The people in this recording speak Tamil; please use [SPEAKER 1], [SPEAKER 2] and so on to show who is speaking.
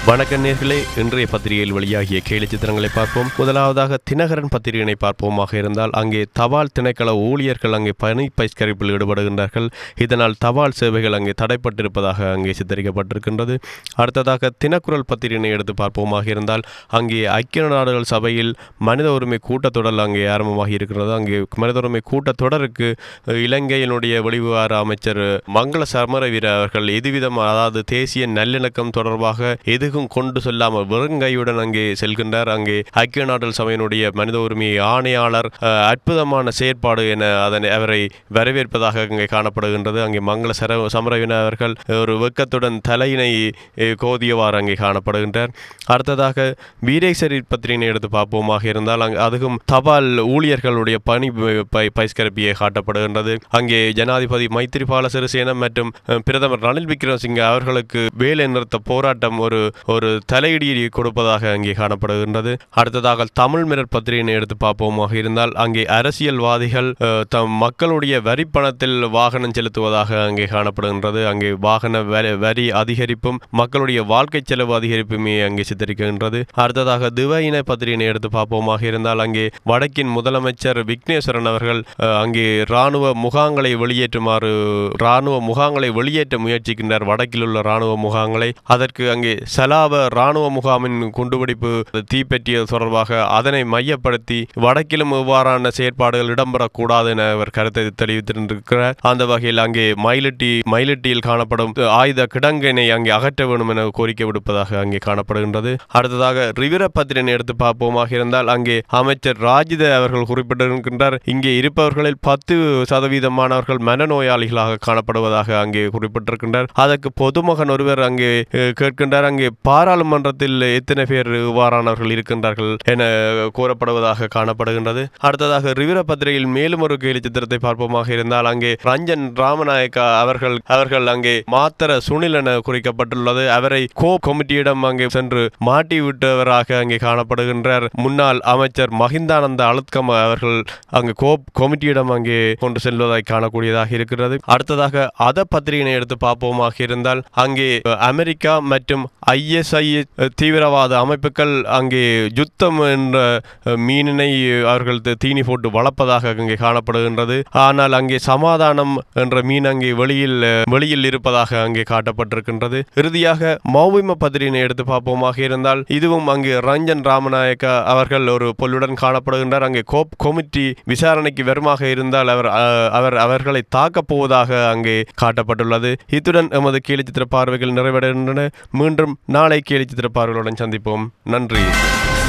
[SPEAKER 1] வணக்க நேர்களே இன்றைய பத்திரிகையில் வெளியாகிய கேலி சித்திரங்களை பார்ப்போம் முதலாவதாக தினகரன் பத்திரிகையினை பார்ப்போமாக இருந்தால் அங்கே தபால் திணைக்கள ஊழியர்கள் அங்கே பணி பயிஸ்கரிப்பில் ஈடுபடுகின்றார்கள் இதனால் தபால் சேவைகள் அங்கே தடைப்பட்டிருப்பதாக அங்கே சித்தரிக்கப்பட்டிருக்கின்றது அடுத்ததாக தினக்குரல் பத்திரிகையினை எடுத்து பார்ப்போமாக இருந்தால் அங்கே ஐக்கிய நாடுகள் சபையில் மனித உரிமை கூட்டத்தொடர் அங்கே ஆரம்பமாகி இருக்கிறது அங்கே மனித உரிமை கூட்டத்தொடருக்கு அஹ், இலங்கையினுடைய வெளிவிவகார அமைச்சர் மங்கள சமரவீர அவர்கள் எதுவிதம் அதாவது தேசிய நல்லிணக்கம் தொடர்பாக எதுவும் கொண்டு செல்லாமல் வெறுங்கையுடன் அங்கே செல்கின்றார் அங்கே ஐக்கிய நாடுகள் சபையினுடைய மனித உரிமை ஆணையாளர் அஹ், அற்புதமான செயற்பாடு என அதனை அவரை வரவேற்பதாக அங்கே காணப்படுகின்றது அங்கே மங்கள சர சமரவின அவர்கள் ஒரு வெக்கத்துடன் தலையினை அஹ், கோதியவாறு அங்கே காணப்படுகின்றார் அடுத்ததாக வீரேசரி பத்திரிகை எடுத்து பார்ப்போமாக இருந்தால் அங்கு அதுவும் தபால் ஊழியர்களுடைய பணி ப- பயிஸ்கரப்பியை காட்டப்படுகின்றது அங்கே ஜனாதிபதி மைத்திரிபால சிறிசேன மற்றும் அஹ், பிரதமர் ரணில் விக்ரமசிங்க அவர்களுக்கு வேலை நிறுத்த போராட்டம் ஒரு ஒரு தலையீடியை கொடுப்பதாக அங்கே காணப்படுகின்றது அடுத்ததாக தமிழ் மிரர் பத்திரிகையை எடுத்து பார்ப்போமாக இருந்தால் அங்கே அரசியல்வாதிகள் அஹ், தம் மக்களுடைய வரி பணத்தில் வாகனம் செலுத்துவதாக அங்கே காணப்படுகின்றது அங்கே வாகன வரி- வரி அதிகரிப்பும் மக்களுடைய வாழ்க்கை செலவு அதிகரிப்புமே அங்கே சித்தரிக்கின்றது அடுத்ததாக திவையின பத்திரிகையை எடுத்து பார்ப்போமாக இருந்தால் அங்கே வடக்கின் முதலமைச்சர் விக்னேஸ்வரன் அவர்கள் அஹ், அங்கே இராணுவ முகாங்களை வெளியேற்றுமாறு இராணுவ முகாங்களை வெளியேற்ற முயற்சிக்கின்றார் வடக்கில் உள்ள இராணுவ முகாங்களை அதற்கு அங்கே சலாப இராணுவ முகாமின் குண்டுவெடிப்பு தீப்பற்றியது தொடர்பாக அதனை மையப்படுத்தி வடக்கிலும் இவ்வாறான செயற்பாடுகள் இடம்பெறக்கூடாது என அவர் கருத்தை தெரிவித்திருக்கிறார் அந்த வகையில் அங்கே மயிலட்டி மயிலட்டியில் காணப்படும் ஆயுத கிடங்கினை அங்கே அகற்ற வேண்டும் என கோரிக்கை விடுப்பதாக அங்கே காணப்படுகின்றது அடுத்ததாக ரிவிர பத்திரிகை எடுத்து பார்ப்போமாக இருந்தால் அங்கே அமைச்சர் ராஜித அவர்கள் குறிப்பிட்டிருக்கின்றார் இங்கே இருப்பவர்களில் பத்து சதவீதமானவர்கள் மனநோயாளிகளாக காணப்படுவதாக அங்கே குறிப்பிட்டிருக்கின்றார் அதற்கு பொதுமகன் ஒருவர் அங்கே அஹ், கேட்கின்றார் அங்கே பாராளுமன்றத்தில் எத்தனை பேர் இவ்வாறானவர்கள் இருக்கின்றார்கள் என கூறப்படுவதாக காணப்படுகின்றது அடுத்ததாக ரிவிர பத்திரிகையில் மேலும் ஒரு கேலி சித்திரத்தை பார்ப்போமாக இருந்தால் அங்கே ரஞ்சன் ராமநாயக்கா அவர்கள் அவர்கள் அங்கே மாத்திர சுனில் என குறிக்கப்பட்டுள்ளது அவரை கோ கமிட்டியிடம் அங்கே சென்று மாட்டி விட்டவராக அங்கே காணப்படுகின்றார் முன்னாள் அமைச்சர் மஹிந்தானந்த அழுத்கம அவர்கள் அங்கு கோ கமிட்டியிடம் அங்கே கொண்டு செல்வதாய் காணக்கூடியதாக இருக்கிறது அடுத்ததாக அத பத்திரிகையை எடுத்து பார்ப்போமாக இருந்தால் அங்கே அஹ், அமெரிக்கா மற்றும் ஐஎஸ்ஐ தீவிரவாத அமைப்புகள் அங்கே யுத்தம் என்ற அஹ், மீனினை அவர்கள் தி- தீனி போட்டு வளர்ப்பதாக அங்கே காணப்படுகின்றது ஆனால் அங்கே சமாதானம் என்ற மீன் அங்கே வெளியில் அஹ், வெளியில் இருப்பதாக அங்கே காட்டப்பட்டிருக்கின்றது இறுதியாக மௌவிம பத்திரிகை எடுத்து பார்ப்போமாக இருந்தால் இதுவும் அங்கே ரஞ்சன் ராமநாயக்க அவர்கள் ஒரு பொல்லுடன் காணப்படுகின்றார் அங்கே கோப் கமிட்டி விசாரணைக்கு வருமாக இருந்தால் அவர் அஹ், அவர் அவர்களை தாக்கப் போவதாக அங்கே காட்டப்பட்டுள்ளது இத்துடன் எமது கேலிச்சித்திர பார்வைகள் நிறைவடைகின்றன மீண்டும் நாளை கேலிச்சித்திர பார்வைகளுடன் சந்திப்போம் நன்றி